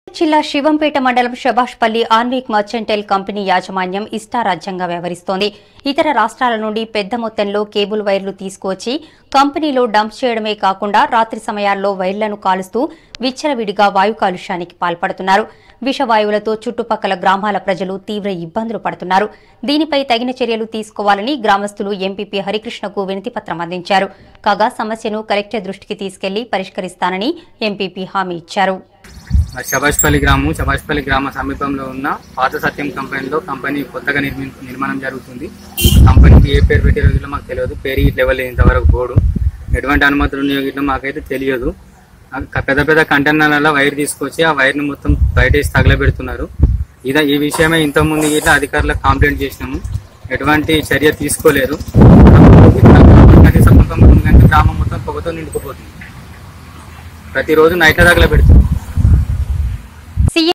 జిల్లా శివంపేట మండలం శభాష్పల్లి ఆన్విక్ mercantile company యాజమాన్యం ఇష్టారాజ్యంగా వ్యవహరిస్తోంది ఇతర రాష్ట్రాల నుండి పెద్ద మొత్తంలో కేబుల్ వైర్లు తీసుకువచ్చి కంపెనీలో డంప్ చేయడమే కాకుండా రాత్రి సమయాల్లో వైర్లను కాలుస్తూ విచ్చలవిడిగా వాయు కాలుష్యానికి పాల్పడుతున్నారు విషవాయువులతో చుట్టుపక్కల గ్రామాల ప్రజలు తీవ్ర ఇబ్బందులు పడుతున్నారు దీనిపై తగిన చర్యలు తీసుకోవాలని గ్రామస్తులు ఎంపీపీ హరికృష్ణకు వినతిపత్రం అందించారు కాగా సమస్యను కలెక్టర్ దృష్టికి తీసుకెళ్లి పరిష్కరిస్తానని ఎంపీపీ హామీ ఇచ్చారు ఆ శబాష్పల్లి గ్రామం శబాష్పల్లి గ్రామ సమీపంలో ఉన్న పాత సత్యం కంపెనీలో కంపెనీ కొత్తగా నిర్మి నిర్మాణం జరుగుతుంది కంపెనీకి ఏ పేరు పెట్టే రోజుల్లో మాకు తెలియదు పేరు ఇట్లా ఇవ్వలేదు ఇంతవరకు బోర్డు ఎటువంటి అనుమతులు ఉన్నాయో ఇట్లా మాకైతే తెలియదు ఆ క- పెద్ద పెద్ద కంటైనర్లలో వైర్ తీసుకొచ్చి ఆ వైర్ని మొత్తం బయట వేసి తగలబెడుతున్నారు ఇదా ఈ విషయమే ఇంతకుముందు ఇట్లా అధికారులకు కంప్లైంట్ చేసినాము ఎటువంటి చర్య తీసుకోలేరు నది సమీపంలో ఉందంటే గ్రామం మొత్తం పొగతో నిండుకుపోతుంది ప్రతిరోజు నైట్ల తగలబెడుతుంది